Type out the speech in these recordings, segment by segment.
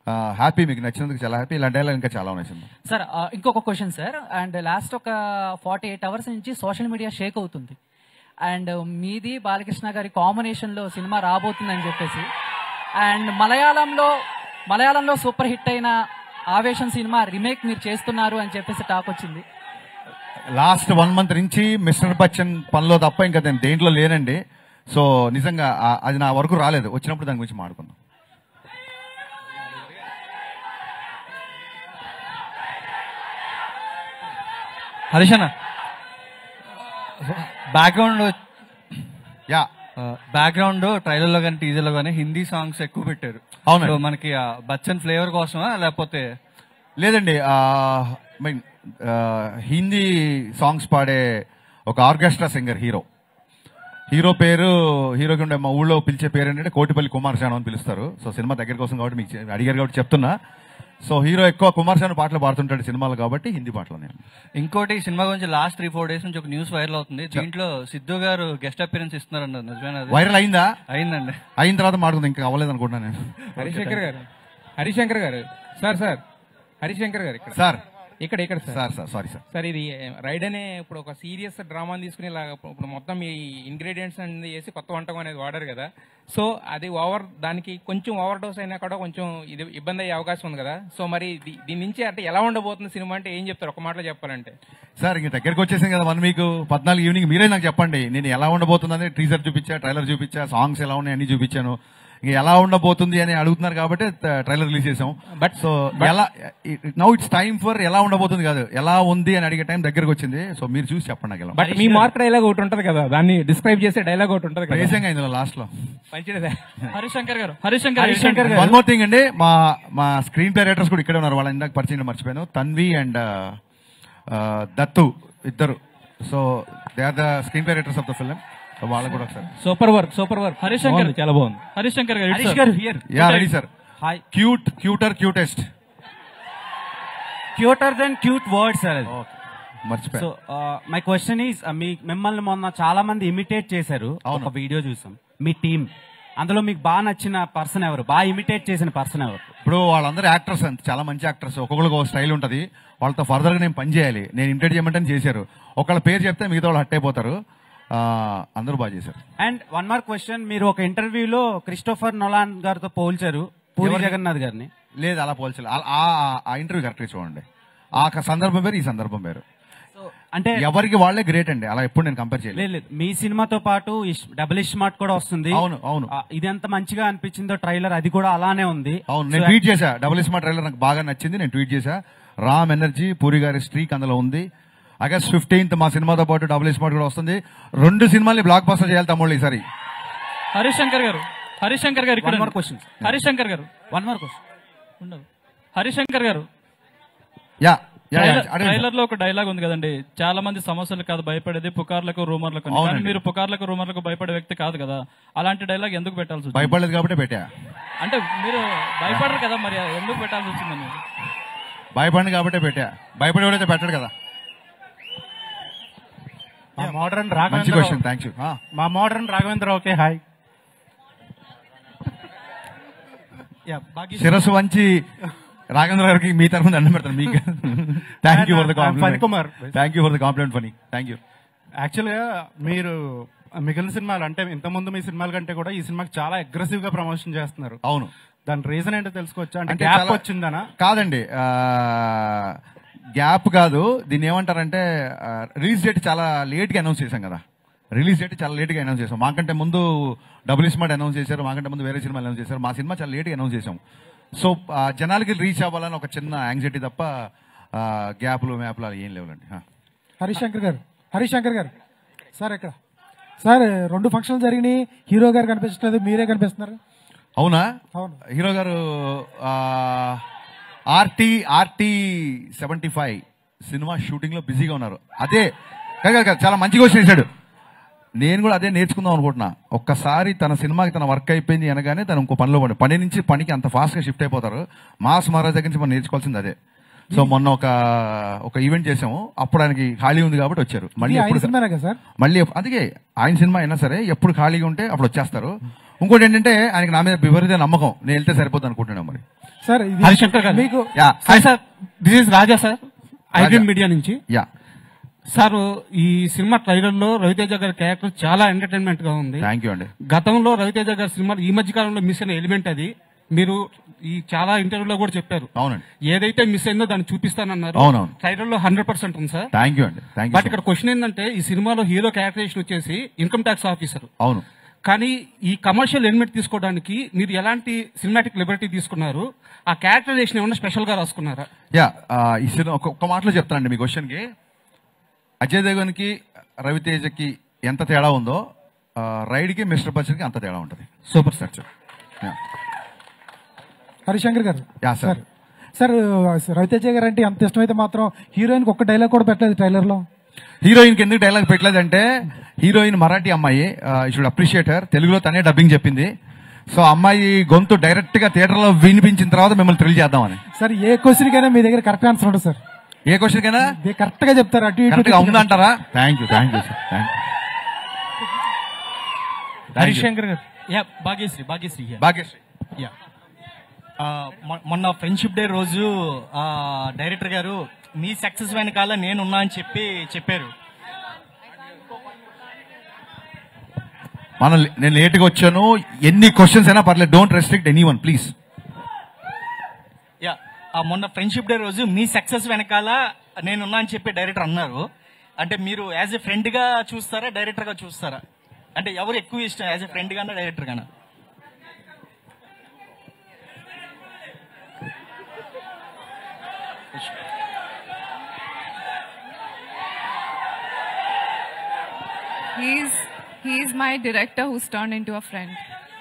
Happy మీకు నచ్చినందుకు చాలా happy ఇలాంటి డైలాగ్ ఇంకా చాలా ఉన్నాయి సినిమా సార్ ఆ, ఇంకొక క్వశ్చన్ సార్ అండ్ లాస్ట్ ఒక ఫార్టీ ఎయిట్ అవర్స్ నుంచి సోషల్ మీడియా షేక్ అవుతుంది అండ్ మీది బాలకృష్ణ గారి కాంబినేషన్ లో సినిమా రాబోతుందని చెప్పేసి అండ్ మలయాళంలో మలయాళంలో సూపర్ హిట్ అయిన ఆవేశం సినిమా రీమేక్ మీరు చేస్తున్నారు అని చెప్పేసి టాక్ వచ్చింది లాస్ట్ వన్ మంత్ నుంచి మిస్టర్ బచ్చన్ పనిలో తప్ప ఇంకా నేను దేంట్లో లేనండి సో నిజంగా ఆ- అది నా వరకు రాలేదు వచ్చినప్పుడు దాని గురించి మాట్లాడుకుందాం హరీష్ అన్న బ్యాక్గ్రౌండ్ యా బ్యాక్గ్రౌండ్ ట్రైలర్ లో కానీ టీజర్ లో కానీ హిందీ సాంగ్స్ ఎక్కువ పెట్టారు అవునండి. సో మనకి ఆ బచ్చన్ ఫ్లేవర్ కోసమా లేకపోతే లేదండి మీన్ హిందీ సాంగ్స్ పాడే ఒక ఆర్కెస్ట్రా సింగర్ హీరో హీరో పేరు హీరోకి ఉండే మా ఊళ్ళో పిలిచే పేరు ఏంటంటే కోటిపల్లి కుమార్ శాను అని పిలుస్తారు సో సినిమా దగ్గర కోసం కాబట్టి మీకు చె- అడిగారు కాబట్టి చెప్తున్నా సో హీరో ఎక్కువ కుమార్ శాను పాటలు పాడుతుంటాడు సినిమాలు కాబట్టి హిందీ పాటలు నేను ఇంకోటి ఈ సినిమా గురించి లాస్ట్ త్రీ ఫోర్ డేస్ నుంచి ఒక న్యూస్ వైరల్ అవుతుంది దీంట్లో సిద్ధు గారు గెస్ట్ అపియరెన్స్ ఇస్తున్నారన్నారు నిజమేనా అది? వైరల్ అయిందా అయిందండి అయిన తర్వాత మాట్లాడుకుందాం ఇంకా అవ్వలేదు అనుకుంటున్నాను నేను హరిశంకర్ గారు హరిశంకర్ గారు సార్ సార్ హరిశంకర్ గారు ఇక్కడ సార్ ఇక్కడ ఇక్కడ sir sir sir sorry sir sir ఇది రైడ్ అనే ఇప్పుడు ఒక సీరియస్ డ్రామాని తీసుకుని ఇలా ఇప్పుడు మొత్తం ఈ ఇంగ్రీడియంట్స్ అనేది వేసి కొత్త వంటకం అనేది వాడారు కదా సో అది ఓవర్ దానికి కొంచెం ఓవర్ డోస్ అయినా కూడా కొంచెం ఇది ఇబ్బంది అయ్యే అవకాశం ఉంది కదా సో మరి దీ- దీని నుంచి అంటే ఎలా ఉండబోతుంది సినిమా అంటే ఏం చెప్తారు ఒక మాటలో చెప్పాలంటే సార్ ఇంక దగ్గరికి వచ్చేసింది కదా వన్ వీక్ పద్నాలుగు ఈవినింగ్ మీరే నాకు చెప్పండి నేను ఎలా ఉండబోతుందని టీజర్ చూపించా ట్రైలర్ చూపించా సాంగ్స్ ఎలా ఉన్నాయి అన్ని చూపించాను ఇంక ఎలా ఉండబోతుంది అని అడుగుతున్నారు కాబట్టి ట్రైలర్ రిలీజ్ చేసాం బట్ సో ఎలా నౌ ఇట్స్ టైం ఫర్ ఎలా ఉండబోతుంది కాదు ఎలా ఉంది అని అడిగే టైం దగ్గరకు వచ్చింది సో మీరు చూసి చెప్పండి నాకు ఎలా బట్ మీ మార్క్ డైలాగ్ ఒకటి ఉంటుంది కదా దాన్ని డిస్క్రైబ్ చేసే డైలాగ్ ఒకటి ఉంటుంది కదా నిజంగా ఇందులో లాస్ట్ లో మంచిదే Harishankar garu Harishankar Harishankar one more thing అండి మా మా స్క్రీన్ ప్లే రైటర్స్ కూడా ఇక్కడే ఉన్నారు వాళ్ళ ఇందాక పరిచయం మర్చిపోయాను తన్వి అండ్ దత్తు ఇద్దరు so they are the screenplay writers of the film వాళ్ళకు కూడా ఒకసారి super work super work Harishankar బాగుంది, చాలా బాగుంది Harishankar garu Harish garu here yeah ready sir hi cute cuter cutest cuter then cute word sir అది మర్చిపోయా సో మై క్వశ్చన్ ఈస్ మీ మిమ్మల్ని మొన్న చాలా మంది ఇమిటేట్ చేశారు అవును. ఒక వీడియో చూసాం మీ టీం అందులో మీకు బాగా నచ్చిన పర్సన్ ఎవరు బాగా ఇమిటేట్ చేసిన పర్సన్ ఎవరు ఇప్పుడు వాళ్ళందరూ యాక్టర్స్ అంత చాలా మంచి యాక్టర్స్ ఒక్కొక్కరికి ఒక స్టైల్ ఉంటది వాళ్ళతో ఫర్దర్ గా నేను పని చేయాలి నేను ఇమిటేట్ చేయమంటే చేశారు ఒకళ్ళ పేరు చెప్తే మిగతా వాళ్ళు హట్ అయిపోతారు ఆ, అందరూ బాగా చేశారు అండ్ వన్ మోర్ క్వశ్చన్ మీరు ఒక ఇంటర్వ్యూలో క్రిస్టోఫర్ నొలాన్ గారితో పోల్చారు పూరి ఎవరిని? జగన్నాథ్ గారిని లేదు అలా పోల్చాలి ఆ- ఆ- ఆ ఇంటర్వ్యూ కరెక్ట్ చూడండి ఆ క- సందర్భం వేరు ఈ సందర్భం వేరు అంటే ఎవరికి వాళ్ళే గ్రేట్ అండి అలా ఎప్పుడు నేను కంపేర్ చేయలేదు లేదు లేదు మీ సినిమాతో పాటు ఇష్- డబుల్ ఇష్మార్ట్ కూడా వస్తుంది అవును, అవును. ఆ, ఇది ఎంత మంచిగా అనిపించిందో ట్రైలర్ అది కూడా అలానే ఉంది అవును నేను So, ట్వీట్ చేశా డబుల్ స్మార్ట్ ట్రైలర్ నాకు బాగా నచ్చింది నేను ట్వీట్ చేశా రామ్ ఎనర్జీ పూరి గారి స్ట్రీక్ అందులో ఉంది ఆగస్ట్ ఫిఫ్టీన్త్ మా సినిమాతో పాటు డబుల్ స్మార్ట్ కూడా వస్తుంది రెండు సినిమాల్ని బ్లాక్ బస్టర్ చేయాలి తమ్ముళ్ళు ఈసారి హరిశంకర్ గారు హరిశంకర్ గారు ఇక్కడ One more question. హరిశంకర్ గారు వన్ మోర్ క్వశ్చన్ ఉండదు Harishankar garu yeah yeah, yeah, trailer- అడగండి. ట్రైలర్ లో ఒక డైలాగ్ ఉంది కదండి చాలా మంది సమస్యలు కాదు భయపడేది పుకార్లకు రూమర్లకు అని. కానీ అవునండి. మీరు పుకార్లకు రూమర్లకు భయపడే వ్యక్తి కాదు కదా అలాంటి డైలాగ్ ఎందుకు పెట్టాల్సి వచ్చింది భయపడలేదు కాబట్టి పెట్టా అంటే మీరు భయపడరు కదా మరి ఎందుకు పెట్టాల్సి వచ్చిందని భయపడింది కాబట్టే పెట్టా భయపడేవాడైతే పెట్టాడు కదా మా మోడర్న్ మంచి రాఘవేంద్ర క్వశ్చన్ థ్యాంక్ యూ మా మోడర్న్ రాఘవేంద్ర ఓకే హాయ్ శిరస్సు వంచి రాఘేంద్ర గారికి మీ తరఫున దండం పెడతాను మీకు thank you for the I'm Fani Kumar. Compliment thank you for the compliment Phani thank you యాక్చువల్గా మీరు మిగిలిన సినిమాలు అంటే ఇంతకుముందు మీ సినిమాల కంటే కూడా ఈ సినిమాకి చాలా అగ్రెసివ్ గా ప్రమోషన్ చేస్తున్నారు అవును దాని రీజన్ ఏంటో తెలుసుకోవచ్చా అంటే అంటే గ్యాప్ చాలా- వచ్చిందనా కాదండి గ్యాప్ కాదు దీన్ని ఏమంటారంటే రిలీజ్ డేట్ చాలా లేట్ గా అనౌన్స్ చేశాం కదా రిలీజ్ డేట్ చాలా లేట్ గా అనౌన్స్ చేసాం మాకంటే ముందు డబుల్ స్మార్ట్ అనౌన్స్ చేశారు మాకంటే ముందు వేరే సినిమా అనౌన్స్ చేశారు మా సినిమా చాలా లేట్ గా అనౌన్స్ చేసాం సో ఆ, జనాలకి రీచ్ అవ్వాలని ఒక చిన్న యాంగ్జైటీ తప్ప గ్యాప్లు మ్యాప్లు అలా ఏం లేవులండి ఆ. హరిశంకర్ గారు హరిశంకర్ గారు సార్ ఇక్కడ సార్ రెండు ఫంక్షన్లు జరిగినాయి హీరో గారు కనిపించట్లేదు మీరే కనిపిస్తున్నారు అవునా అవును. హీరో గారు RT RT seventy five cinema shooting లో బిజీగా ఉన్నారు అదే కాదు, కాదు, కాదు, చాలా మంచిగా వచ్చి చేశాడు నేను కూడా అదే నేర్చుకుందాం అనుకుంటున్నా ఒక్కసారి తన సినిమాకి తన వర్క్ అయిపోయింది అనగానే తను ఇంకో పనిలో పడి పని నుంచి పనికి అంత ఫాస్ట్ గా షిఫ్ట్ అయిపోతారు మాస్ మహారాజ్ దగ్గర నుంచి మనం నేర్చుకోవాల్సింది అదే సో మొన్న ఒక ఒక ఈవెంట్ చేసాము అప్పుడు ఆయనకి ఖాళీ ఉంది కాబట్టి వచ్చారు మళ్ళీ ఇది ఆయన ఎప్పుడు సినిమానే కదా సార్ మళ్ళీ ఎప్- అందుకే ఆయన సినిమా అయినా సరే ఎప్పుడు ఖాళీగా ఉంటే అప్పుడు వచ్చేస్తారు ఇంకోటి ఏంటంటే ఆయనకి నా మీద విపరీత నమ్మకం నేను వెళ్తే సరిపోతుంది అనుకుంటున్నాను మరి సార్ ఇది హరిశంకర్ గారు మీకు yeah hi sir this is Raja sir ఐడియన్ రాజా. మీడియా నుంచి యా సార్ ఈ సినిమా ట్రైలర్ లో రవితేజ గారి క్యారెక్టర్ చాలా ఎంటర్టైన్మెంట్ గా ఉంది థ్యాంక్ యూ అండి గతంలో రవితేజ గారి సినిమా ఈ మధ్య కాలంలో మిస్ అయిన ఎలిమెంట్ అది మీరు ఈ చాలా ఇంటర్వ్యూలో కూడా చెప్పారు అవునండి ఏదైతే మిస్ అయిందో దాన్ని చూపిస్తానన్నారు అవునవును. ట్రైలర్ లో హండ్రెడ్ పర్సెంట్ ఉంది సార్ థ్యాంక్ యూ అండి థ్యాంక్ బట్ యూ ఇక్కడ క్వశ్చన్ ఏంటంటే ఈ సినిమాలో హీరో క్యారెక్టరేషన్ వచ్చేసి ఇన్కమ్ ట్యాక్స్ ఆఫీసర్ అవును కానీ ఈ కమర్షియల్ ఎలిమెంట్ తీసుకోవడానికి మీరు ఎలాంటి సినిమాటిక్ లిబర్టీ తీసుకున్నారు ఆ క్యారెక్టరైజేషన్ ఏమన్నా స్పెషల్ గా రాసుకున్నారా యా ఆ, ఈ సినిమా ఒక ఒక్క మాటలో చెప్తానండి మీ క్వశ్చన్కి అజయ్ దేవన్కి రవితేజకి ఎంత తేడా ఉందో ఆ, రైడ్కి మిస్టర్ బచ్చన్కి అంత తేడా ఉంటుంది super structure Harishankar garu yeah sir sir Raviteja గారు అంటే అంత ఇష్టమైతే మాత్రం హీరోయిన్ ఒక్క డైలాగ్ కూడా పెట్టలేదు ట్రైలర్ లో హీరోయిన్ కి ఎందుకు డైలాగ్ పెట్టలేదంటే హీరోయిన్ మరాఠీ అమ్మాయి షుడ్ అప్రిషియేట్ హర్ తెలుగులో తనే డబ్బింగ్ చెప్పింది సో అమ్మాయి గొంతు డైరెక్ట్ గా థియేటర్ లో వినిపించిన తర్వాత మిమ్మల్ని థ్రిల్ చేద్దామని సార్ ఏ క్వశ్చన్ కైనా మీ దగ్గర కరెక్ట్ ఆన్సర్ ఉంటుంది సార్ ఏ క్వశ్చన్ కైనా ఇది కరెక్ట్ గా చెప్తారు అటు ఇటు కరెక్ట్ గా ఉందంటారా thank you thank you sir thank Harishankar garu yeah Bhagyashri Bhagyashri yeah. Bhagyashri yeah ఆ, మొ- మొన్న ఫ్రెండ్షిప్ డే రోజు ఆ, డైరెక్టర్ గారు మీ సక్సెస్ వెనకాల నేనున్నా అని చెప్పి చెప్పారు మనం నేను లేట్ గా వచ్చాను ఎన్ని క్వశ్చన్స్ అయినా పర్లేదు don't restrict anyone please yeah ఆ, మొన్న ఫ్రెండ్షిప్ డే రోజు మీ సక్సెస్ వెనకాల నేనున్నా అని చెప్పి డైరెక్టర్ అన్నారు అంటే మీరు యాజ్ ఎ ఫ్రెండ్ గా చూస్తారా డైరెక్టర్ గా చూస్తారా అంటే ఎవరు ఎక్కువ ఇష్టం యాజ్ ఎ ఫ్రెండ్ గానా డైరెక్టర్ గానా He's he's my director who's turned into a friend.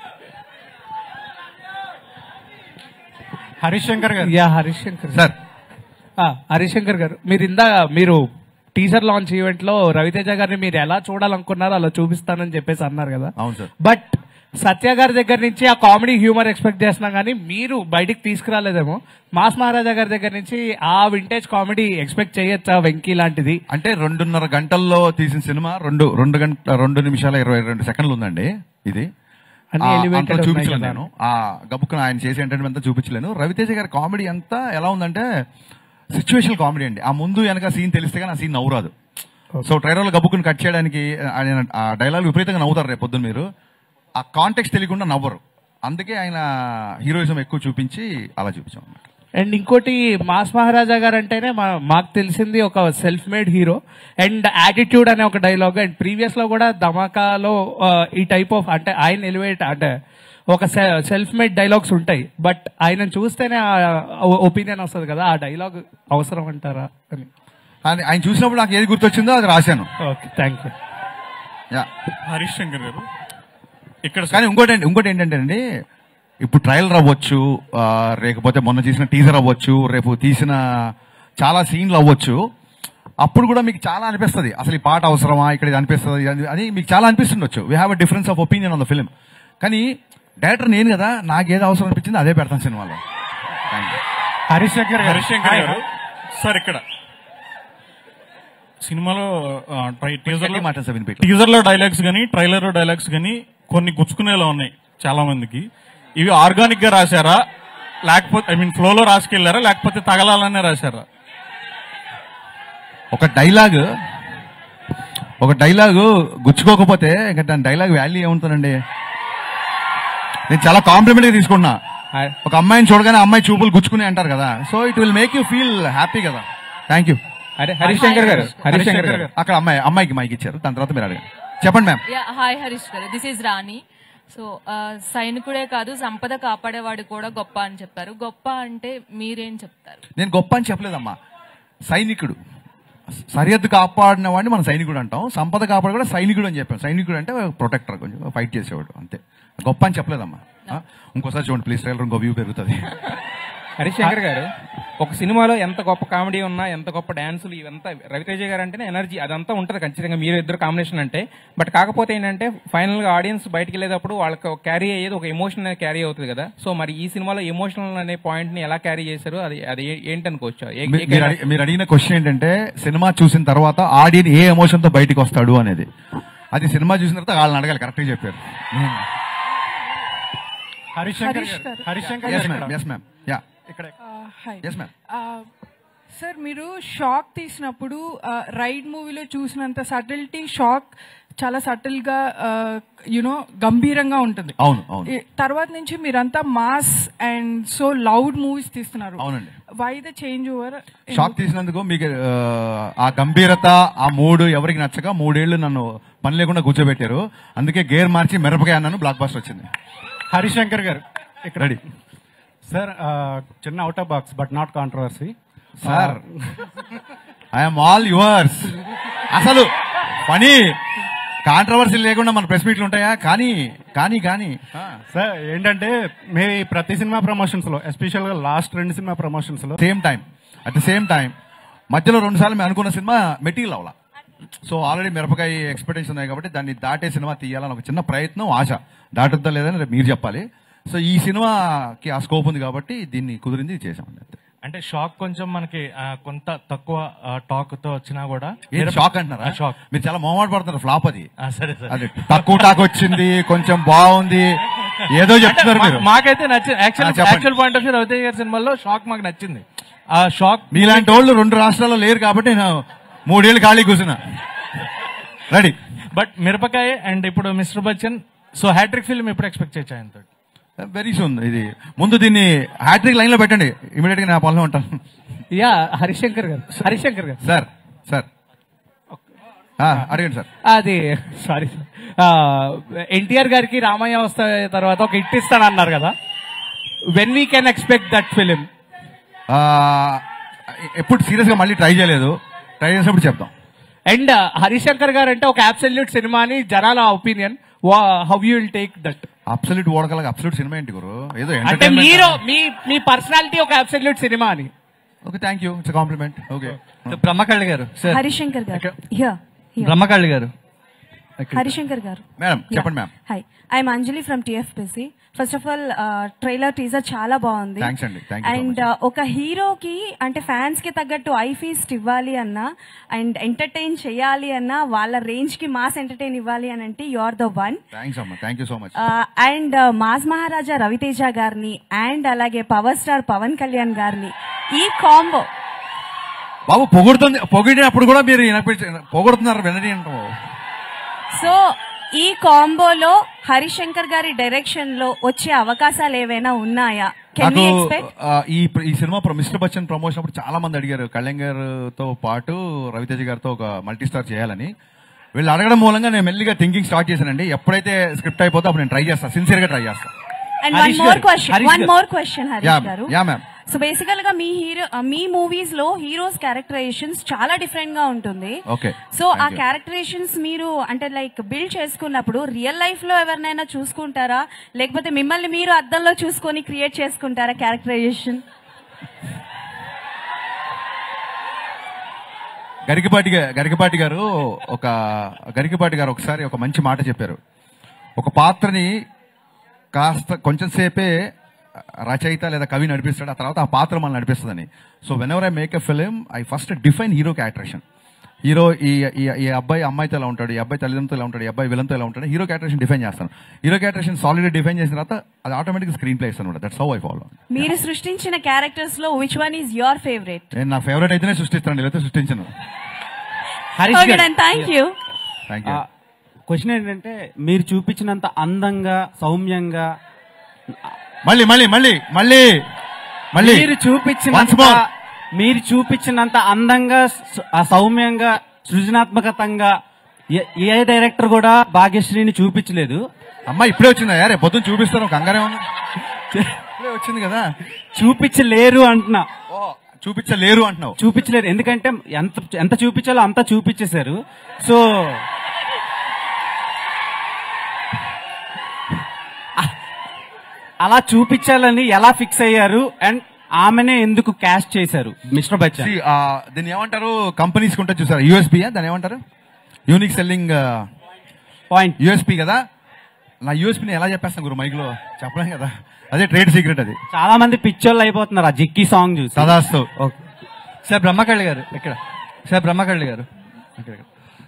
Harishankar garu yeah Harishankar sir ఆ, హరిశంకర్ గారు మీరు ఇందా మీరు టీజర్ లాంచ్ ఈవెంట్ లో రవితేజ గారిని మీరు ఎలా చూడాలనుకున్నారో అలా చూపిస్తానని చెప్పేసి అన్నారు కదా అవును సార్ బట్ సత్య గారి దగ్గర నుంచి ఆ కామెడీ హ్యూమర్ ఎక్స్పెక్ట్ చేస్తున్నాం కానీ మీరు బయటికి తీసుకురాలేదేమో మాస్ మహారాజా గారి దగ్గర నుంచి ఆ వింటేజ్ కామెడీ ఎక్స్పెక్ట్ చేయొచ్చా వెంకీ లాంటిది అంటే రెండున్నర గంటల్లో తీసిన సినిమా రెండు రెండు గంట రెండు నిమిషాల ఇరవై రెండు సెకండ్లు ఉందండి ఇది అన్ని ఆ, elevated అంతలో ఉన్నాయి చూపించలేను కదా. నేను ఆ గబుక్కున ఆయన చేసే ఎంటర్టైన్మెంట్ అంతా చూపించలేను రవితేజ గారి కామెడీ అంతా ఎలా ఉందంటే సిచ్యువేషన్ కామెడీ అండి ఆ ముందు వెనక సీన్ తెలిస్తే కానీ ఆ సీన్ నవ్వురాదు సో ట్రైలర్లో గబుక్కుని కట్ చేయడానికి ఆయన ఆ డైలాగ్ విపరీతంగా నవ్వుతారు రేపు పొద్దున్న మీరు ఆ కాంటెక్స్ట్ తెలియకుండా నవ్వరు అందుకే ఆయన హీరోయిజం ఎక్కువ చూపించి అలా చూపించాం అన్నమాట అండ్ ఇంకోటి మాస్ మహారాజా గారు అంటేనే మా- మాకు తెలిసింది ఒక self made hero and attitude అనే ఒక డైలాగ్ అండ్ ప్రీవియస్ లో కూడా ధమాకాలో ఆ, ఈ టైప్ ఆఫ్ అంటే ఆయన ఎలివేట్ అంటే ఒక సెల్ఫ్ మేడ్ డైలాగ్స్ ఉంటాయి బట్ ఆయన చూస్తేనే ఒపీనియన్ వస్తుంది కదా ఆ డైలాగ్ అవసరం అంటారా అని ఆయన ఆయన చూసినప్పుడు నాకు ఏది గుర్తొచ్చిందో అది రాశాను okay thank you yeah Harishankar garu ఇక్కడ కానీ ఇంకోటి ఏంటి- ఇంకోటి ఏంటంటే అండి ఇప్పుడు ట్రయల్ అవ్వచ్చు ఆ, లేకపోతే మొన్న చేసిన టీజర్ అవ్వచ్చు రేపు తీసిన చాలా సీన్లు అవ్వచ్చు అప్పుడు కూడా మీకు చాలా అనిపిస్తుంది అసలు ఈ పాట అవసరమా ఇక్కడ ఇది అనిపిస్తుంది అది- అని మీకు చాలా అనిపిస్తుండొచ్చు we have a difference of opinion on the film కానీ డైరెక్టర్ నేను కదా నాకు ఏది అవసరం అనిపించింది అదే పెడతాను సినిమాలో Thank you. Harishankar garu Harishankar garu sir ఇక్కడ సినిమాలో టీజర్ గట్టిగా మాట్లాడు సార్ వినిపించట్లేదు. టీజర్ లో డైలాగ్స్ గానీ ట్రైలర్ లో డైలాగ్స్ గానీ కొన్ని గుచ్చుకునేలా ఉన్నాయి చాలా మందికి ఇవి ఆర్గానిక్ గా రాశారా లేకపోతే ఐ మీన్ ఫ్లో లో రాసుకెళ్లారా లేకపోతే తగలాలనే రాశారా ఒక డైలాగ్ ఒక డైలాగ్ గుచ్చుకోకపోతే ఇంకా దాని డైలాగ్ వాల్యూ ఏముంటుందండి నేను చాలా కాంప్లిమెంట్ గా తీసుకున్నా ఒక అమ్మాయిని చూడగానే అమ్మాయి చూపులు గుచ్చుకుని అంటారు కదా so it will make you feel happy కదా థ్యాంక్ యూ హరి హరిశంకర్ గారు హరిశంకర్ గారు అక్కడ అమ్మాయి అమ్మాయికి మైక్ ఇచ్చారు దాని తర్వాత మీరు అడగండి చెప్పండి మ్యామ్ యా హాయ్ హరీష్ గారు దిస్ ఈజ్ రాణి సో ఆ, సైనికుడే కాదు సంపద కాపాడేవాడు కూడా గొప్ప అని చెప్పారు గొప్ప అంటే మీరేం చెప్తారు నేను గొప్ప అని చెప్పలేదమ్మా సైనికుడు సరిహద్దు కాపాడిన వాడిని మనం సైనికుడు అంటాం సంపద కాపాడు కూడా సైనికుడు అని చెప్పాం సైనికుడు అంటే ప్రొటెక్టర్ కొంచెం ఫైట్ చేసేవాడు అంతే గొప్ప అని చెప్పలేదమ్మా ఆ? ఇంకోసారి చూడండి ప్లీజ్ ట్రైలర్ ఇంకో వ్యూ పెరుగుతుంది హరిశంకర్ గారు ఒక సినిమాలో ఎంత గొప్ప కామెడీ ఉన్నా ఎంత గొప్ప డాన్సులు ఇవంతా రవితేజ గారు అంటేనే ఎనర్జీ అదంతా ఉంటుంది ఖచ్చితంగా మీరు ఇద్దరు కాంబినేషన్ అంటే బట్ కాకపోతే ఏంటంటే ఫైనల్ గా ఆడియన్స్ బయటికి వెళ్ళేటప్పుడు వాళ్ళకి క్యారీ అయ్యేది ఒక ఎమోషన్ అనేది క్యారీ అవుతుంది కదా సో మరి ఈ సినిమాలో ఎమోషనల్ అనే పాయింట్ ని ఎలా క్యారీ చేశారు అది అది ఏ- ఏంటనుకోవచ్చు ఏ- మీ- ఏ- మీరు అడిగి- మీరు అడిగిన క్వశ్చన్ ఏంటంటే సినిమా చూసిన తర్వాత ఆడియన్ ఏ ఎమోషన్ తో బయటికి వస్తాడు అనేది అది సినిమా చూసిన తర్వాత వాళ్ళని అడగాలి కరెక్ట్గా చెప్పారు Harishankar Harish garu garu. Harishankar S garu ma'am yes ma'am yeah ఇక్కడ హాయ్ ఎస్ మ్యామ్ సార్ మీరు షాక్ తీసినప్పుడు రైడ్ మూవీలో చూసినంత సటిల్టీ షాక్ చాలా సటిల్ గా యునో గంభీరంగా ఉంటుంది అవును, అవును. ఈ తర్వాత నుంచి మీరంతా mass and so loud movies తీస్తున్నారు అవునండి. Why the change over shock తీసినందుకు మీకు ఆ, ఆ గంభీరత ఆ మూడు ఎవరికి నచ్చక మూడేళ్లు నన్ను పని లేకుండా కూర్చోబెట్టారు అందుకే గేర్ మార్చి మిరపకాయ అన్నాను బ్లాక్ బాస్టర్ వచ్చింది హరిశంకర్ గారు ఇక్కడ రెడీ సార్ ఆ, చిన్న out of box but not controversy sir I'm all yours అసలు పని కాంట్రవర్సీ లేకుండా మన ప్రెస్ మీట్లు ఉంటాయా కానీ కానీ కానీ ఆ. సార్ ఏంటంటే మీ ప్రతి సినిమా ప్రమోషన్స్ లో ఎస్పెషల్ గా లాస్ట్ రెండు సినిమా ప్రమోషన్స్ లో same time at the same time మధ్యలో రెండు సార్లు మేము అనుకున్న సినిమా మెటీరియల్ అవలా సో ఆల్రెడీ మిరపకాయ ఎక్స్పెక్టేషన్ ఉన్నాయి కాబట్టి దాన్ని దాటే సినిమా తీయాలని ఒక చిన్న ప్రయత్నం ఆశ దాటుద్దా లేదని రేపు మీరు చెప్పాలి సో ఈ సినిమాకి ఆ స్కోప్ ఉంది కాబట్టి దీన్ని కుదిరింది చేసామండి అంతే. అంటే షాక్ కొంచెం మనకి ఆ, కొంత తక్కువ టాక్ తో వచ్చినా కూడా ఏంటి షాక్ అంటున్నారా షాక్ మీరు చాలా మొహమాట పడుతున్నారు ఫ్లాప్ అది సరే సరే అది తక్కువ టాక్ వచ్చింది కొంచెం బాగుంది ఏదో చెప్తున్నారు మీరు మా- మాకైతే నచ్చింది ఆ, యాక్చువల్ చెప్పండి. Actual point of view Ravi Teja గారి సినిమాలో షాక్ మాకు నచ్చింది ఆ షాక్ మీలాంటి వాళ్ళు రెండు రాష్ట్రాల్లో లేరు కాబట్టి నేను మూడేళ్ళు ఖాళీ కూర్చున్నా రెడీ బట్ మిరపకాయ అండ్ ఇప్పుడు mister Bachchan so hattrick film ఎప్పుడు ఎక్స్పెక్ట్ చేయొచ్చు ఆయనతో వెరీ సూన్ ఇది ముందు దీన్ని హ్యాట్రిక్ లైన్ లో పెట్టండి ఇమీడియట్ గా నా పనిలో ఉంటాను yeah Harishankar garu Harishankar garu sir sir ఆ, అడగండి సార్ అది సారీ ఎన్టీఆర్ గారికి రామయ్య వస్తా తర్వాత ఒక హిట్ ఇస్తానన్నారు కదా when we can expect that film ఆ, ఎప్పుడు సీరియస్ గా మళ్ళీ ట్రై చేయలేదు ట్రై చేసినప్పుడు చెప్తాం అండ్ హరిశంకర్ గారు అంటే ఒక అబ్సల్యూట్ సినిమా అని జనాల opinion how you will take that absolute ఓడగల అబ్సల్యూట్ సినిమా ఏంటి గురు ఏదో అంటే entertainment. మీరు మీ మీ పర్సనాలిటీ ఒక అబ్సల్యూట్ సినిమా అని okay thank you it's compliment okay Brahmakalli garu sir Harishankar గారు హియర్ బ్రహ్మకళ్ళి గారు హరిశంకర్ గారు మేడం చెప్పండి ma'am hi I'm Anjali from TFPC first of all trailer teaser చాలా బాగుంది Thanks అండి. Thank you so అండ్ ఒక హీరోకి అంటే ఫ్యాన్స్ కి తగ్గట్టు ఐ ఫీస్ట్ ఇవ్వాలి అన్నా అండ్ ఎంటర్టైన్ చేయాలి అన్నా వాళ్ళ రేంజ్ కి మాస్ ఎంటర్టైన్ ఇవ్వాలి అని అంటే you are the one thanks అమ్మా thank you so much and mass Maharaja Ravi Teja గారిని అండ్ అలాగే పవర్ స్టార్ పవన్ కళ్యాణ్ గారిని ఈ కాంబో బాబు పొగుడుతుంది పొగిడినప్పుడు కూడా మీరు వినపించ పొగుడుతున్నారు వినని అంటాం సో ఈ కాంబోలో హరిశంకర్ గారి డైరెక్షన్ లో వచ్చే అవకాశాలు ఏవైనా ఉన్నాయా కెన్ నాకు వి ఎక్స్పెక్ట్ ఆ, ఈ ప్ర- ఈ సినిమా ప్ర- మిస్టర్ బచ్చన్ ప్రమోషన్ అప్పుడు చాలా మంది అడిగారు కళ్యాణ్ గారితో పాటు రవితేజ గారితో ఒక మల్టీ స్టార్ చేయాలని వీళ్ళు అడగడం మూలంగా నేను మెల్లిగా థింకింగ్ స్టార్ట్ చేశానండి ఎప్పుడైతే స్క్రిప్ట్ అయిపోతే అప్పుడు నేను ట్రై చేస్తాను సిన్సియర్ గా ట్రై చేస్తాను and one Harish more garu, question Harish one garu. More question Harish Yeah, garu yeah, ma'am. So బేసికల్ గా మీ హీరో మీ మూవీస్ లో హీరోస్ క్యారెక్టరైజేషన్స్ చాలా డిఫరెంట్ గా ఉంటుంది ఓకే సో ఆ క్యారెక్టరైజేషన్స్ మీరు అంటే లైక్ బిల్డ్ చేసుకున్నప్పుడు రియల్ లైఫ్ లో ఎవరినైనా చూసుకుంటారా లేకపోతే మిమ్మల్ని మీరు అద్దంలో చూసుకొని క్రియేట్ చేసుకుంటారా క్యారెక్టరైజేషన్ గరికపాటి గా- గరికపాటి గారు ఒక గరికపాటి గారు ఒకసారి ఒక మంచి మాట చెప్పారు ఒక పాత్రని కాస్త కొంచెం సేపే రచయిత లేదా కవి నడిపిస్తాడు ఆ తర్వాత ఆ పాత్ర మనల్ని నడిపిస్తుందని so whenever I make a film I first define hero characterisation hero ఈ ఈ- ఈ అబ్బాయి అమ్మాయితో ఎలా ఉంటాడు ఈ అబ్బాయి తల్లిదండ్రులతో ఎలా ఉంటాడు ఈ అబ్బాయి విలన్తో ఎలా ఉంటాడు హీరో క్యారెక్టరేషన్ డిఫైన్ చేస్తాను హీరో క్యారెక్టరేషన్ సాలిడ్ డిఫైన్ చేసిన తర్వాత అది ఆటోమేటిక్ స్క్రీన్ ప్లే ఇస్తాను దట్స్ హౌ ఐ ఫాలో మీరు సృష్టించిన క్యారెక్టర్స్ లో which one is your favourite నేను నా ఫేవరెట్ అయితేనే సృష్టిస్తాను లేకపోతే సృష్టించను okay thank you thank you question ఏంటంటే మీరు చూపించినంత అందంగా సౌమ్యంగా మళ్ళీ మళ్ళీ మళ్ళీ మళ్ళీ మళ్ళీ మీరు Once చూపించినంత more. మీరు చూపించినంత అందంగా స- ఆ సౌమ్యంగా సృజనాత్మకతంగా ఏ- ఏ డైరెక్టర్ కూడా భాగ్యశ్రీని చూపించలేదు అమ్మా ఇప్పుడే వచ్చిందా యారే పొద్దున్న చూపిస్తాను కంగారే ఉంది ఇప్పుడే వచ్చింది కదా చూపించలేరు అంటున్నా చూపించలేరు అంటున్నావు చూపించలేరు ఎందుకంటే ఎంత ఎంత చూపించాలో అంత చూపించేశారు సో అలా చూపించాలని ఎలా ఫిక్స్ అయ్యారు అండ్ ఆమెనే ఎందుకు క్యాస్ట్ చేశారు మిస్టర్ బచ్చన్ See, ఆ, దీన్ని ఏమంటారు కంపెనీస్ కుంటే చూసారు యూఎస్పీ దాన్ని ఏమంటారు యూనిక్ సెల్లింగ్ పాయింట్ యూఎస్పీ కదా నా యూఎస్పీని ఎలా చెప్పేస్తాను గురు మైక్ లో చెప్పలేం కదా అదే ట్రేడ్ సీక్రెట్ అది చాలా మంది పిచ్చోళ్ళు అయిపోతున్నారు ఆ జిక్కి సాంగ్ చూసి సదాస్తు సార్ బ్రహ్మకళ్ళి గారు ఇక్కడ సార్ బ్రహ్మకళ్ళి గారు ఇక్కడ, ఇక్కడ. సో,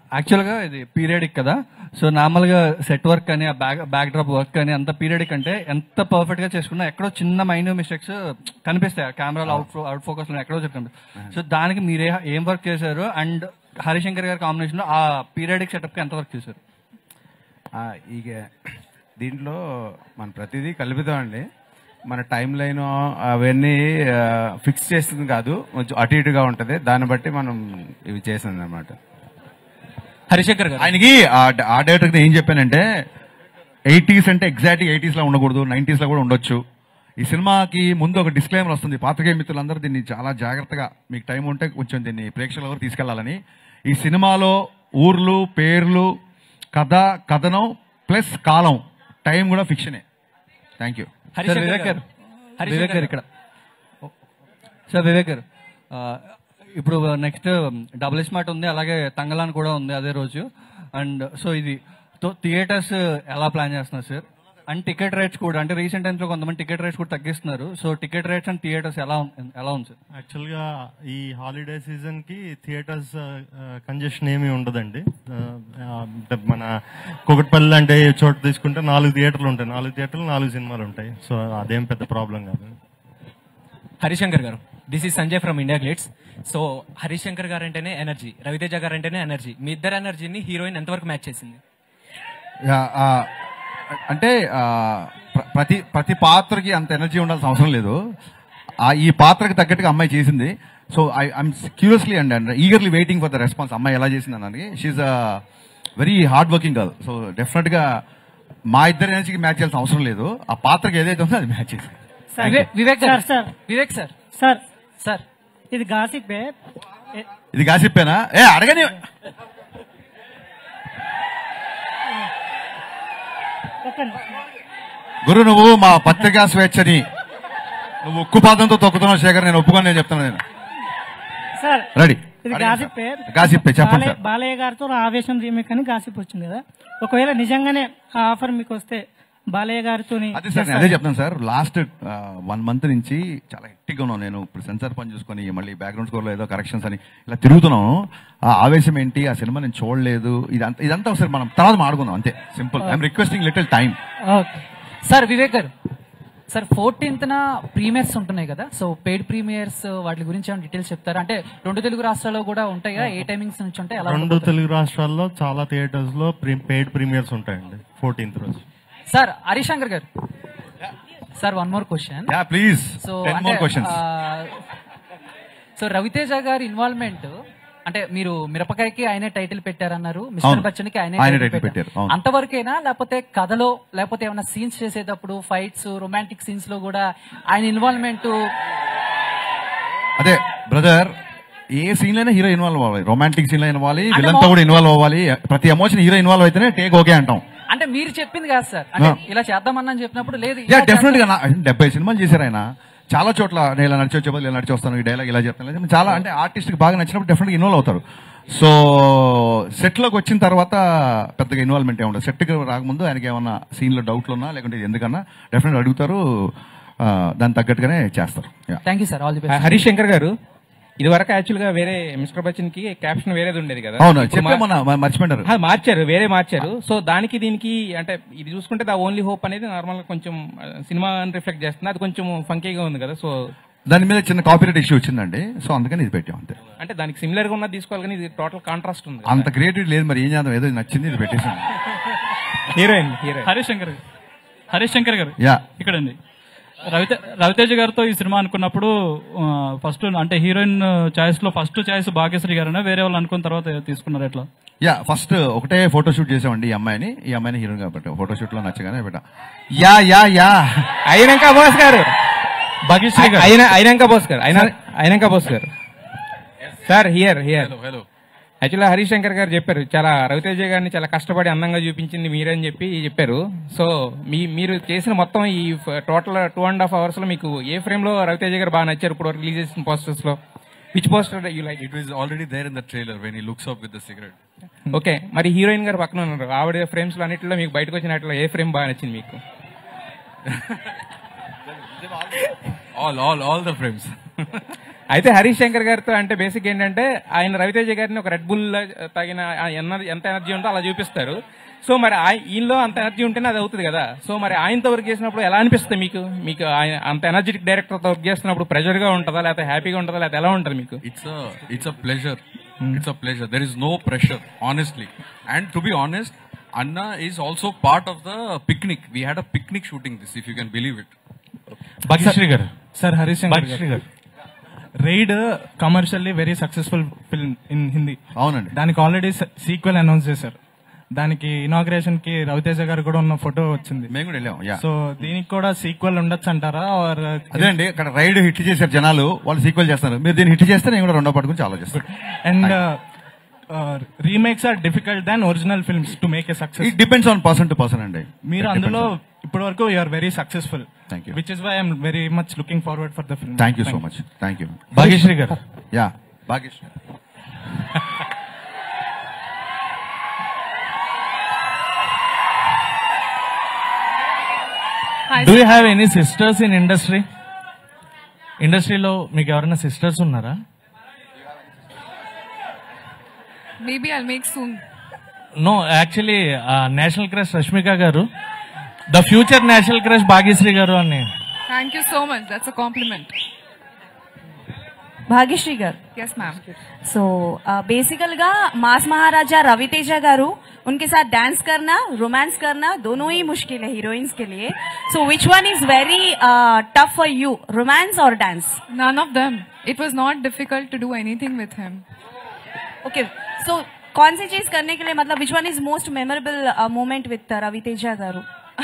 యాక్చువల్గా ఇది పీరియడిక్ కదా సో నార్మల్గా సెట్ వర్క్ కానీ ఆ బ్యాక్ బ్యాక్ డ్రాప్ వర్క్ కానీ అంత పీరియడిక్ అంటే ఎంత పర్ఫెక్ట్ గా చేసుకున్నా ఎక్కడో చిన్న మైన్యూ మిస్టేక్స్ కనిపిస్తాయి కెమెరాలో అవుట్ అవుట్ ఫోకస్ లో ఎక్కడో చెప్పండి సో దానికి మీరే ఏం వర్క్ చేశారు అండ్ హరిశంకర్ గారి కాంబినేషన్ లో ఆ పీరియడిక్ సెటప్ కి ఎంత వర్క్ చేశారు ఆ, ఇక దీంట్లో మన ప్రతిదీ కలుపుతాం అండి మన టైం లైన్ అవన్నీ ఫిక్స్ చేస్తుంది కాదు కొంచెం అటు ఇటుగా ఉంటది దాన్ని బట్టి మనం ఇవి చేసింది అనమాట హరిశంకర్ గారు ఆయనకి ఆ- ఆ డైరెక్టర్ ఏం చెప్పానంటే ఎయిటీస్ అంటే ఎగ్జాక్ట్ ఎయిటీస్ లో ఉండకూడదు నైన్టీస్ లో కూడా ఉండొచ్చు ఈ సినిమాకి ముందు ఒక డిస్క్లైమర్ వస్తుంది పాత్రికేయ మిత్రులందరూ దీన్ని చాలా జాగ్రత్తగా మీకు టైం ఉంటే కొంచెం దీన్ని ప్రేక్షకుల వరకు తీసుకెళ్లాలని ఈ సినిమాలో ఊర్లు పేర్లు కథ కథనం ప్లస్ కాలం టైం కూడా ఫిక్షనే thank you sir Vivek garu Vivek గారు ఇక్కడ సార్ వివేక్ గారు ఆ, ఇప్పుడు నెక్స్ట్ డబుల్ స్మార్ట్ ఉంది అలాగే తంగలాన్ కూడా ఉంది అదే రోజు అండ్ సో ఇది థియేటర్స్ ఎలా ప్లాన్ చేస్తున్నారు సార్ అండ్ టికెట్ రేట్స్ కూడా అంటే రీసెంట్ టైమ్స్ లో కొంతమంది టికెట్ రేట్స్ కూడా తగ్గిస్తున్నారు so ticket rates and theatres ఎలా ఉం- ఎలా ఉంది సార్ యాక్చువల్గా ఈ హాలిడే సీజన్ కి థియేటర్స్ కంజెషన్ ఏమీ ఉండదండి ఆ, ఆ, అంటే మన కుకట్పల్లి అంటే ఏ చోట తీసుకుంటే నాలుగు థియేటర్లు ఉంటాయి నాలుగు థియేటర్లు నాలుగు సినిమాలు ఉంటాయి సో అదేం పెద్ద ప్రాబ్లం కాదు Harishankar garu this is Sanjay from IndiaGlitz so Harishankar garu అంటేనే ఎనర్జీ రవితేజ గారు అంటేనే ఎనర్జీ మీ ఇద్దరు ఎనర్జీని హీరోయిన్ ఎంతవరకు మ్యాచ్ చేసింది యా, ఆ, అంటే ఆ, ప్ర- ప్రతి ప్రతి పాత్రకి అంత ఎనర్జీ ఉండాల్సిన అవసరం లేదు ఆ ఈ పాత్రకి తగ్గట్టుగా అమ్మాయి చేసింది so I I'm curiously and and eagerly waiting for the response అమ్మాయి ఎలా చేసింది అన్నది she's very hard working girl so definite గా మా ఇద్దరి ఎనర్జీకి మ్యాచ్ చేయాల్సిన అవసరం లేదు ఆ పాత్రకి ఏదైతే ఉందో అది మ్యాచ్ చేసింది Vivek Vivek garu sir, sir. Vivek sir sir sir ఇది గాసిప్పే ఇది కాసిప్పేనా ఏ అడగని గురు నువ్వు మా పత్రికా స్వేచ్ఛని నువ్వు ఉక్కు పాదంతో తొక్కుతున్నావు శేఖర్ నేను ఒప్పుకొని నేను చెప్తాను నేను సార్ రెడీ ఇది అడగండి గాసిప్ సార్. గాసిప్పే, చెప్పండి బాలయ్య- సార్. బాలయ్య గారితో ఆవేశం రీమేక్ అని గాసిప్ వచ్చింది కదా ఒకవేళ నిజంగానే ఆ ఆఫర్ మీకు వస్తే బాలయ్య గారితో అదే సార్ నేను అదే చెప్తాను సార్ లాస్ట్ వన్ మంత్ నుంచి చాలా హెక్టిక్ ఉన్నాను నేను ఇప్పుడు సెన్సార్ పని చూసుకొని మళ్ళీ బ్యాక్గ్రౌండ్ స్కోర్ లో ఏదో కరెక్షన్స్ అని ఇలా తిరుగుతున్నాను ఆ ఆవేశం ఏంటి ఆ సినిమా నేను చూడలేదు ఇదంతా ఇదంతా ఒకసారి మనం తర్వాత మాడుకుందాం అంతే simple I'm requesting little time sir Vivek garu sir fourteenth న ప్రీమియర్స్ ఉంటున్నాయి కదా సో పెయిడ్ ప్రీమియర్స్ వాటి గురించి ఏమైనా డీటెయిల్స్ చెప్తారా అంటే రెండు తెలుగు రాష్ట్రాల్లో కూడా ఉంటాయి కదా ఏ టైమింగ్స్ నుంచి ఉంటాయి ఎలా రెండు తెలుగు రాష్ట్రాల్లో చాలా థియేటర్స్ లో పెయిడ్ ప్రీమియర్స్ ఉంటాయండి ఫోర్టీన్త్ రోజు sir Harishankar garu sir one more question yeah please so ten more questions so Ravi Teja గారి ఇన్వాల్వ్మెంట్ అంటే మీరు మిరపకాయకి ఆయనే టైటిల్ పెట్టారన్నారు మిస్టర్ అవును. బచ్చన్ కి ఆయనే ఆయనే టైటిల్ title పెట్టారు పెట్టారు, అవును. అంతవరకేనా లేకపోతే కథలో లేకపోతే ఏమైనా సీన్స్ చేసేటప్పుడు ఫైట్స్ రొమాంటిక్ సీన్స్ లో కూడా ఆయన ఇన్వాల్వ్మెంట్ అదే బ్రదర్ ఏ సీన్ అయినా హీరో ఇన్వాల్వ్ అవ్వాలి రొమాంటిక్ సీన్ లో ఇన్వాల్వ్ అంటే విలన్ తో మా- కూడా ఇన్వాల్వ్ అవ్వాలి ప్రతి ఎమోషన్ హీరో ఇన్వాల్వ్ అయితేనే టేక్ ఓకే అంటాం అంటే మీరు చెప్పింది కాదు సార్ అంటే ఆ. ఇలా చేద్దామన్నా అని చెప్పినప్పుడు లేదు యా ఇలా డెఫినెట్ గా చేద్దాం. నా- డెబ్బై సినిమాలు చేశారు ఆయన చాలా చోట్ల నేను ఇలా నడిచి వచ్చే బదులు ఇలా నడిచి వస్తాను ఈ డైలాగ్ ఇలా చెప్తాను లేదా చాలా అంటే ఆర్టిస్ట్ కి బాగా నచ్చినప్పుడు డెఫినెట్ ఇన్వాల్వ్ అవుతారు సో సెట్ లోకి వచ్చిన తర్వాత పెద్దగా ఇన్వాల్వ్మెంట్ ఏముండదు సెట్ కి రాకముందు ఆయనకి ఏమన్నా సీన్ లో డౌట్లు ఉన్నా లేకుంటే ఇది ఎందుకన్నా డెఫినెట్ అడుగుతారు ఆ, దానికి తగ్గట్టుగానే చేస్తారు Yeah. Thank you sir all the best Harishankar garu ఇది వరకు యాక్చువల్ గా వేరే మిస్టర్ బచ్చన్ కి క్యాప్షన్ వేరేది ఉండేది కదా అవును, ఇప్పుడు చెప్పే మా- మొన్న మ- మర్చిపోయినారు. ఆ, మార్చారు వేరే మార్చారు సో దానికి దీనికి అంటే ఇది చూసుకుంటే ద ఓన్లీ హోప్ అనేది నార్మల్ గా కొంచెం ఆ, సినిమా రిఫ్లెక్ట్ చేస్తుంది అది కొంచెం ఫంకీగా ఉంది కదా సో దాని మీద చిన్న కాపీరైట్ ఇష్యూ వచ్చిందండి సో అందుకని ఇది పెట్టాం అంతే అంటే దానికి సిమిలర్ గా ఉన్నది తీసుకోవాలి కానీ ఇది టోటల్ కాంట్రాస్ట్ ఉంది అంత క్రియేటివ్ లేదు మరి ఏం చేద్దాం ఏదో నచ్చింది ఇది పెట్టేసాం heroine heroine Harishankar garu Harishankar garu yeah. ఇక్కడండి రవితే Raviteja గారితో ఈ సినిమా అనుకున్నప్పుడు ఫస్ట్ అంటే హీరోయిన్ చాయిస్ లో ఫస్ట్ చాయిస్ భాగ్యశ్రీ గారేనా వేరే వాళ్ళు అనుకున్న తర్వాత తీసుకున్నారు ఎట్లా యా ఫస్ట్ ఒకటే ఫోటో షూట్ చేసామండి ఈ అమ్మాయిని ఈ అమ్మాయిని హీరోయిన్ గా పెట్టాం ఫోటో షూట్ లో నచ్చగానే పెట్టా యా యా యా అయినాక బోస్ గారు భాగ్యశ్రీ గారు. అయినా అయినాక బోస్ గారు అయినా అయినాక బోస్ గారు సార్ హియర్ హియర్ హలో యాక్చువల్గా హరీష్ శంకర్ గారు చెప్పారు చాలా రవితేజ గారిని చాలా కష్టపడి అందంగా చూపించింది మీరే అని చెప్పి చెప్పారు సో మీ మీరు చేసిన మొత్తం ఈ total two and half hours లో మీకు ఏ ఫ్రేమ్ లో రవితేజ గారు బాగా నచ్చారు ఇప్పుడు రిలీజ్ చేసిన పోస్టర్స్ లో which poster you like It was already there in the trailer when he looks up with the cigarette. Okay మరి హీరోయిన్ గారు పక్కన ఉన్నారు ఆవిడ ఫ్రేమ్స్ లో అన్నిటిలో మీకు బయటకు వచ్చినట్లు ఏ ఫ్రేమ్ బాగా నచ్చింది మీకు All, all, all the frames. అయితే హరీష్ శంకర్ గారితో అంటే బేసిక్ ఏంటంటే ఆయన రవితేజ గారిని ఒక రెడ్ బుల్ తగిన ఆ ఎన- ఎంత ఎనర్జీ ఉందో అలా చూపిస్తారు సో మరి ఆయ- ఈయనలో అంత ఎనర్జీ ఉంటేనే అది అవుతుంది కదా సో మరి ఆయనతో వర్క్ చేసినప్పుడు ఎలా అనిపిస్తుంది మీకు మీకు ఆయన అంత ఎనర్జెటిక్ డైరెక్టర్తో వర్క్ చేస్తున్నప్పుడు ప్రెషర్ గా ఉంటుందా లేకపోతే హ్యాపీగా ఉంటుందా లేకపోతే ఎలా ఉంటుంది మీకు It's a it's a pleasure. It's a pleasure. There is no pressure, honestly. And to be honest, Anna is also part of the picnic. We had a picnic shooting this, if you can believe it. Bhagyashree గారు sir Harish Shankar Bhagyashri garu raid commercially very successful film in Hindi అవునండి దానికి already sequel announce చేశారు దానికి inauguration కి రవితేజ గారు కూడా ఉన్న photo వచ్చింది మేము కూడా వెళ్ళాం యా సో దీనికి కూడా సీక్వెల్ ఉండొచ్చు అంటారా ఆర్ అదే అండి అక్కడ రైడ్ హిట్ చేశారు జనాలు వాళ్ళు సీక్వెల్ చేస్తున్నారు మీరు దీన్ని హిట్ చేస్తే నేను కూడా రెండో పాటు గురించి ఆలోచిస్తాను and remakes are difficult than original films to make a success it depends on person to person అండి మీరు It అందులో depends ఇప్పటి వరకు you're very successful Thank you. Which is why I'm very much looking forward for the film thank you so much thank you Bhagyashri garu yeah Bhagyashri do you have any sisters in industry ఇండస్ట్రీలో మీకు ఎవరైనా సిస్టర్స్ ఉన్నారా Maybe I'll make soon. No actually national crush Rashmika garu the future national crush Bhagyashri garu అని Thank you so much. That's a compliment. Bhagyashree గారు Yes, ma'am. So बेसिकल गा मास महाराजा रवितेजा गारू उनके साथ डांस करना रोमांस करना दोनों ही मुश्किल है हीरोइंस के लिए so which one is very tough for you romance और dance None of them. It was not difficult to do anything with him. Okay so कौन सी चीज करने के लिए मतलब which one is most memorable moment with Ravi Teja garu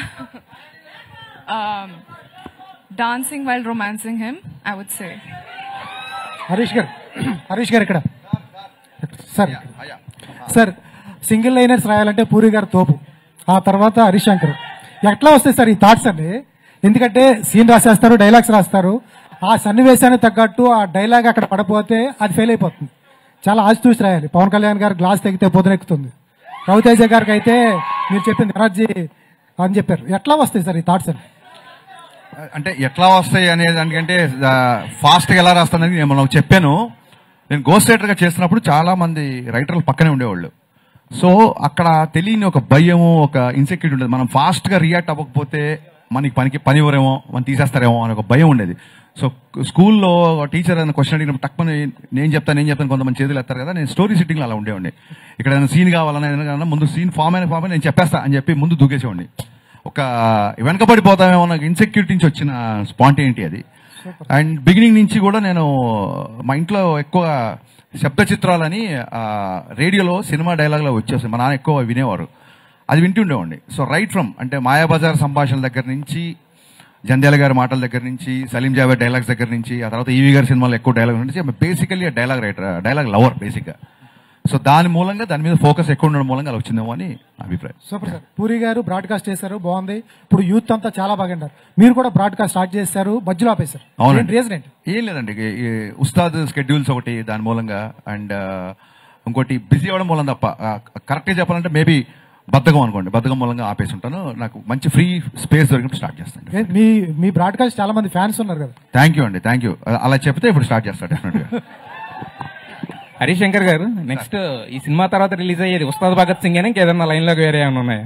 Um, dancing while romancing him, I would say. Harish garu Harish గారు ఇక్కడ సార్ సార్ సింగిల్ లైనర్స్ రాయాలంటే పూరి గారు తోపు ఆ తర్వాత హరీష్ శంకర్ ఎట్లా వస్తాయి సార్ ఈ థాట్స్ అండి ఎందుకంటే సీన్ రాసేస్తారు డైలాగ్స్ రాస్తారు ఆ సన్నివేశానికి తగ్గట్టు ఆ డైలాగ్ అక్కడ పడపోతే అది ఫెయిల్ అయిపోతుంది చాలా ఆచి చూసి రాయాలి పవన్ కళ్యాణ్ గారు గ్లాస్ తెగితే పొద్దునెక్కుతుంది రవితేజ గారికి అయితే మీరు చెప్పింది ఎనర్జీ అని చెప్పారు ఎట్లా వస్తాయి సార్ ఈ థాట్స్ అండి అంటే ఎట్లా వస్తాయి అనే దానికంటే ఫాస్ట్ గా ఎలా రాస్తానని నేను మనకు చెప్పాను నేను గోస్ట్ రైటర్ గా చేస్తున్నప్పుడు చాలా మంది రైటర్లు పక్కనే ఉండేవాళ్ళు సో అక్కడ తెలియని ఒక భయము ఒక ఇన్సెక్యూరిటీ ఉండేది మనం ఫాస్ట్ గా రియాక్ట్ అవ్వకపోతే మనకి పనికి పని ఇవ్వరేమో మనం తీసేస్తారేమో అని ఒక భయం ఉండేది సో స్కూల్లో టీచర్ అని క్వశ్చన్ అడిగినప్పుడు టక్కుని నేను చెప్తాను నేను చెప్తాను కొంతమంది చేతులు ఎత్తారు కదా నేను స్టోరీ సిట్టింగ్ అలా ఉండేవాడిని ఇక్కడ ఏదైనా సీన్ కావాలన్నా ఏదైనా కావాలన్నా ముందు సీన్ ఫామ్ అయిన ఫామ్ అయిన నేను చెప్పేస్తా అని చెప్పి ముందు దూకేసేవాడిని ఒక వెనకబడిపోతామేమో నాకు ఇన్సెక్యూరిటీ నుంచి వచ్చిన స్పాంటేనిటీ అది అండ్ బిగినింగ్ నుంచి కూడా నేను మా ఇంట్లో ఎక్కువ శబ్ద చిత్రాలని ఆ, రేడియోలో సినిమా డైలాగ్లో వచ్చేస్తాయి మా నాన్న ఎక్కువ వినేవారు అది వింటుండేవాడిని సో రైట్ ఫ్రమ్ అంటే మాయాబజార్ సంభాషణల దగ్గర నుంచి జంధ్యాల గారి మాటల దగ్గర నుంచి సలీం జావేద్ డైలాగ్స్ దగ్గర నుంచి ఆ తర్వాత ఈవీ గారి సినిమాలో ఎక్కువ డైలాగ్ నుంచి basically dialogue writer dialogue lover బేసిక్గా సో దాని మూలంగా దాని మీద ఫోకస్ ఎక్కువ ఉండడం మూలంగా అలా వచ్చిందేమో అని నా అభిప్రాయం సూపర్ సార్ పూరి గారు బ్రాడ్కాస్ట్ చేశారు బాగుంది ఇప్పుడు యూత్ అంతా చాలా బాగా వింటారు మీరు కూడా బ్రాడ్కాస్ట్ స్టార్ట్ చేశారు మధ్యలో ఆపేశారు అవునండి రీజన్ ఏంటి ఏం లేదండి ఈ- ఈ ఉస్తాద్ స్కెడ్యూల్స్ ఒకటి దాని మూలంగా అండ్ ఇంకోటి బిజీ అవ్వడం మూలం తప్ప కరెక్ట్ గా చెప్పాలంటే మేబీ బద్ధకం అనుకోండి బద్ధకం మూలంగా ఆపేసి ఉంటాను నాకు మంచి ఫ్రీ స్పేస్ దొరికినప్పుడు స్టార్ట్ చేస్తాను ఏ, మీ మీ బ్రాడ్కాస్ట్ చాలా మంది ఫ్యాన్స్ ఉన్నారు కదా థ్యాంక్ యూ అండి థ్యాంక్ యూ అలా చెప్తే ఇప్పుడు స్టార్ట్ చేస్తాను డెఫినెట్ గా హరీష్ శంకర్ గారు నెక్స్ట్ ఈ సినిమా తర్వాత రిలీజ్ అయ్యేది ఉస్తాద్ భగత్ సింగ్ అని ఇంకేదన్నా లైన్ లోకి వేరే ఏమైనా ఉన్నాయా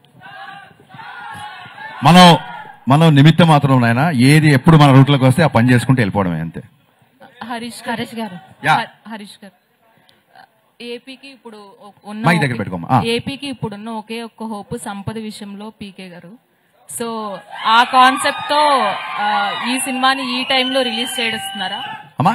మనం మనం నిమిత్తం మాత్రం నాయన ఏది ఎప్పుడు మన రూట్లోకి వస్తే ఆ పని చేసుకుంటూ వెళ్ళిపోవడమే అంతే హరీష్ హరీష్ గారు యా. హ- హరీష్ గారు ఏపీకి ఇప్పుడు ఒ- ఉన్న మైక్ దగ్గర ఒకే- పెట్టుకోమ్మా. ఆ. ఏపీకి ఇప్పుడున్న ఒకే ఒక్క హోప్ సంపద విషయంలో పీకే గారు సో ఆ కాన్సెప్ట్ తో ఆ, ఈ సినిమాని ఈ టైంలో రిలీజ్ చేస్తున్నారా అమ్మా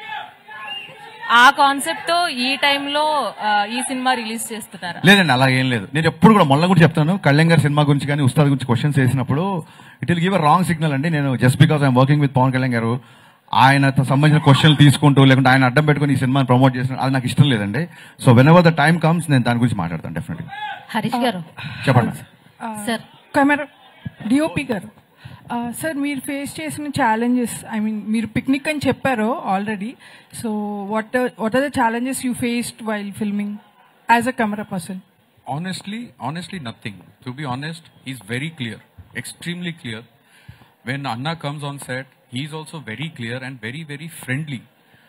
ఆ కాన్సెప్ట్ తో ఈ టైంలో ఆ, ఈ సినిమా రిలీజ్ చేస్తున్నారా లేదండి అలా ఏం లేదు నేను ఎప్పుడు కూడా మొన్న కూడా చెప్తాను కళ్యాణ్ గారి సినిమా గురించి కానీ ఉస్తాద్ గురించి క్వశ్చన్స్ వేసినప్పుడు it will give a wrong signal అండి నేను just because I'm working with Pawan Kalyan garu ఆయనతో సంబంధించిన క్వశ్చన్లు తీసుకుంటూ లేకుంటే ఆయన అడ్డం పెట్టుకుని ఈ సినిమాని ప్రమోట్ చేసిన అది నాకు ఇష్టం లేదండి so whenever the time comes నేను దాని గురించి మాట్లాడతాను డెఫినెట్ హరీష్ గారు చెప్పండి sir camera DOP garu sir మీరు ఫేస్ చేసిన ఛాలెంజెస్ ఐ మీన్ మీరు పిక్నిక్ అని చెప్పారు already so what what are the challenges you faced while filming as a camera person Honestly, honestly, nothing. To be honest, he's very clear, extremely clear. When Anna comes on set, he's also very clear and very, very friendly.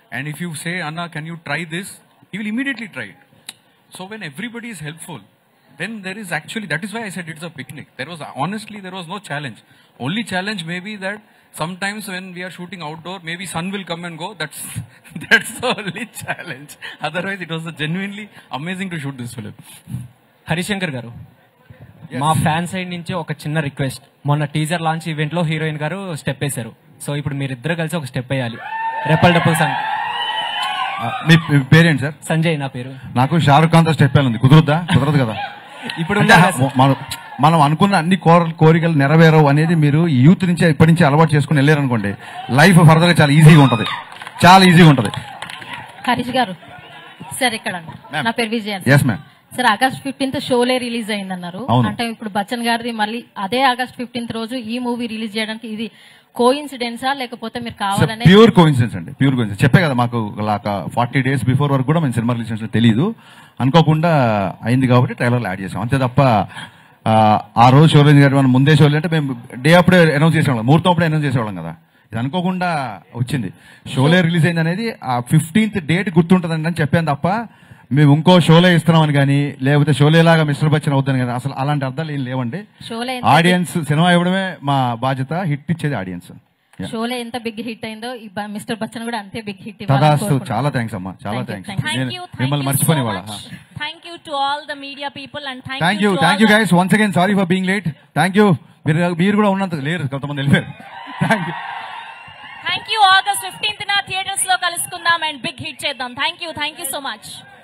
And if you say, Anna, can you try this? He will immediately try it. So when everybody is helpful, then there is actually, that is why I said it's a picnic. There was, honestly, there was no challenge. Only challenge may be that sometimes when we are shooting outdoor, maybe sun will come and go. That's, that's the only challenge. Otherwise, it was genuinely amazing to shoot this film. Harishankar గారు మా fan side నుంచి ఒక చిన్న request మొన్న teaser launch event లో heroine గారు step వేశారు so ఇప్పుడు మీరిద్దరు కలిసి ఒక స్టెప్ వేయాలి రెప్పల్ డప్పుల్ సాంగ్ మీ మీ పేరేంటి సార్ సంజయ్ నా పేరు నాకు షారుఖ్ ఖాన్ తో స్టెప్ ఉంది కుదరద్దా కుదరదు కదా ఇప్పుడు అంటే మనం మనం అనుకున్న అన్ని కోర కోరికలు నెరవేరవు అనేది మీరు యూత్ నుంచి ఇప్పటి నుంచి అలవాటు చేసుకుని వెళ్ళారనుకోండి లైఫ్ ఫర్దర్ గా చాలా ఈజీగా ఉంటది చాలా ఈజీగా ఉంటది హరీష్ గారు సార్ ఇక్కడ నా పేరు Vijayan yes ma'am sir August fifteenth Sholay release అయిందన్నారు అవును. అంటే ఇప్పుడు బచ్చన్ గారిది మళ్ళీ అదే ఆగస్ట్ ఫిఫ్టీన్త్ రోజు ఈ మూవీ రిలీజ్ చేయడానికి ఇది కో ఇన్సిడెన్సా లేకపోతే మీరు కావాలనే ప్యూర్ కోఇన్సిడెన్స్ అండి ప్యూర్ కోఇన్సిడెన్స్ చెప్పే కదా మాకు ఫార్టీ డేస్ బిఫోర్ వరకు కూడా మేము సినిమా రిలీజ్ చేసిన తెలియదు అనుకోకుండా అయింది కాబట్టి ట్రైలర్లో యాడ్ చేసాం అంతే తప్ప ఆ, ఆ రోజు షో రిలీజ్ చేయడం మనం ముందే షో అంటే మేము డే అప్పుడే అనౌన్స్ చేసేవాళ్ళం ముహూర్తం అప్పుడే అనౌన్స్ చేసేవాళ్ళం కదా ఇది అనుకోకుండా వచ్చింది షోలే రిలీజ్ అయింది అనేది ఆ ఫిఫ్టీన్త్ డేట్ గుర్తుంటుందండి అని చెప్పాను తప్ప మేము ఇంకో షోలే ఇస్తున్నామని కానీ లేకపోతే షోలే లాగా మిస్టర్ బచ్చన్ అవుతుంది కానీ అసలు అలాంటి అర్థాలు ఏం లేవండి షోలే ఆడియన్స్ సినిమా ఇవ్వడమే మా బాధ్యత హిట్ ఇచ్చేది ఆడియన్స్ షోలే ఎంత బిగ్ హిట్ అయిందో ఈ బ- మిస్టర్ బచ్చన్ కూడా అంతే బిగ్ హిట్ తదాస్తు చాలా థ్యాంక్స్ అమ్మా చాలా థ్యాంక్స్ Thank you, thank మిమ్మల్ని you మర్చిపోని so వాళ్ళ much. Thank you to all the media people and thank, thank you you to thank all you the- guys once again sorry for being late thank you మీరు మీరు కూడా ఉన్నంత లేరు కొంతమంది వెళ్ళిపోయారు thank you thank you August fifteenth నా theatres లో కలుసుకుందాం అండ్ బిగ్ హిట్ చేద్దాం thank you thank you so much